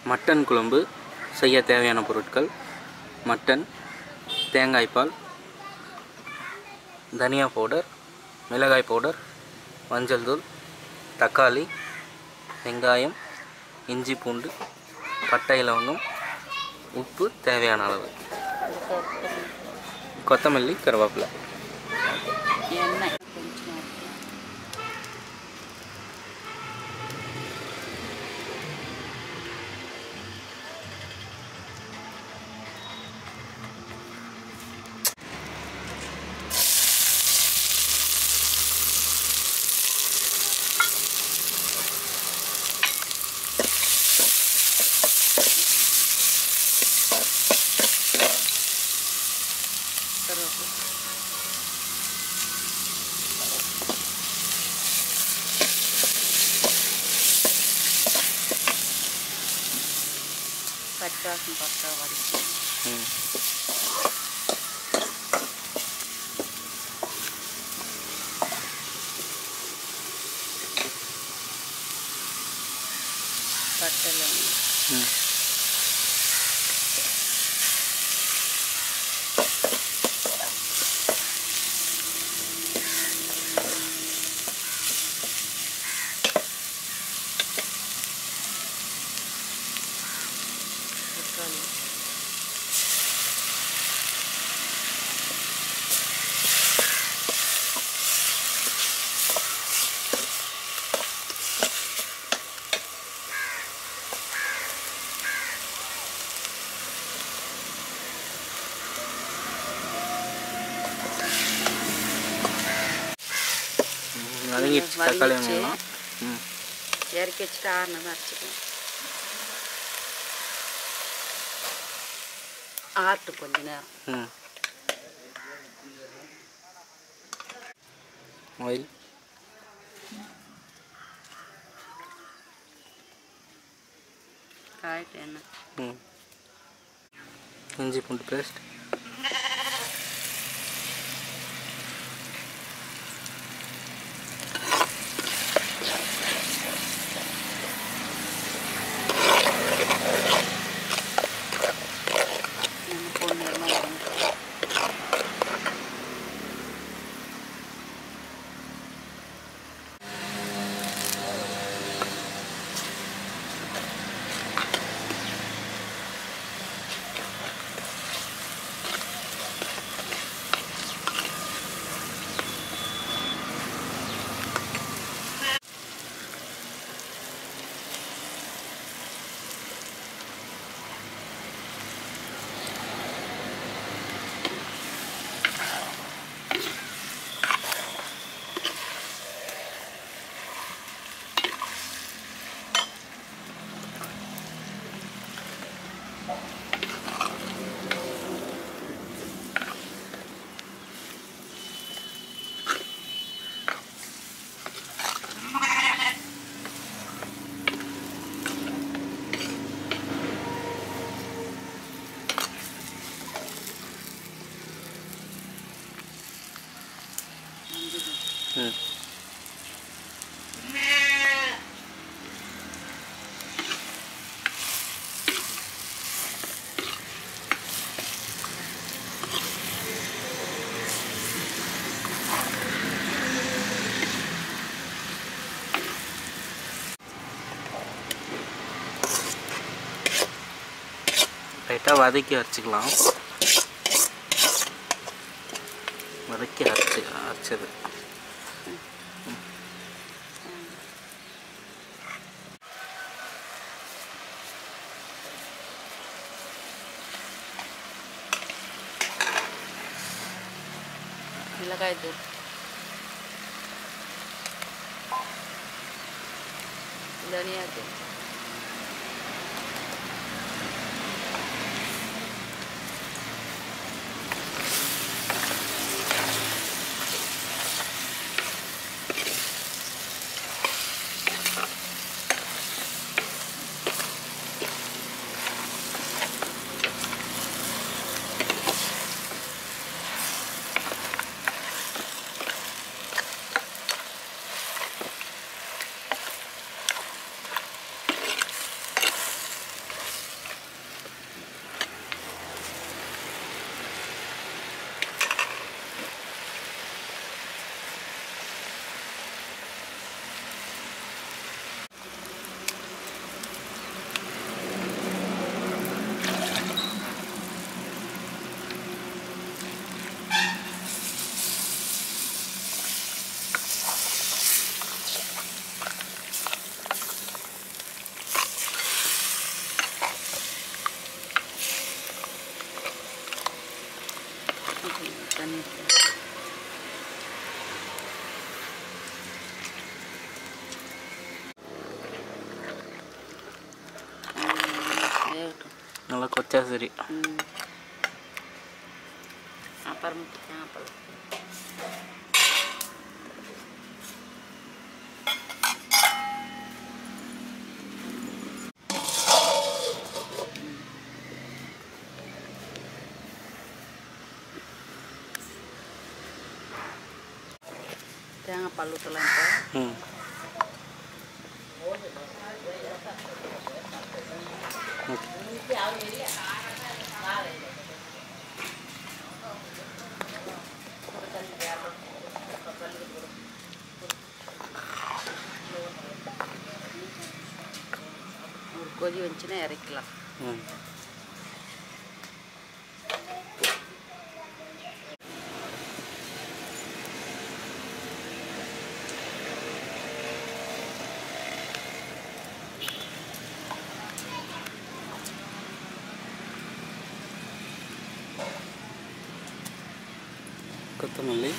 Mutton குழம்பு செய்ய தேவையான பொருட்கள் மட்டன் தேங்காய் பால் தனியா பவுடர் மிளகாய் பவுடர் மஞ்சள் தூள் தக்காளி வெங்காயம் இஞ்சி பூண்டு பட்டை லவங்கம் உப்பு தேவையான அளவு கொத்தமல்லி கருவேப்பிலை எண்ணெய் கொஞ்சம் கருவேப்பிலை பச்சாசம் பத்தா வரைக்கும் ம் பட்டலை ம் தக்காளி ம், வதங்கிடுச்சு தக்காளி வதங்கிடுச்சு. வெங்காயம் ம் இறக்கி வச்சுட்டு ஆறுனதான் அரைச்சிக்கலாம் ஆட்டு கொஞ்ச நேரம் ம் ஆயில் காய்ட்டு எண்ணெய் ம் இஞ்சி பூண்டு பேஸ்ட் எண்ணெய் பொண்ணு எண்ணெய் வதங்கட்டும். மஞ்சள் தூள். ம் லைட்டாக வதக்கி அரைச்சிக்கலாம் வதக்கி அரைச்சி அரைச்சது மிளகாய் தூள் தனியா தூள் வேகட்டும் நல்லா கொச்சா சரி ம் அப்புறம் தேங்காய் தேங்காய் பால் ஊற்றலாம் இப்போ ம் ஒரு கொதி வந்துச்சுன்னா இறக்கலாம் ம் கொத்தமல்லி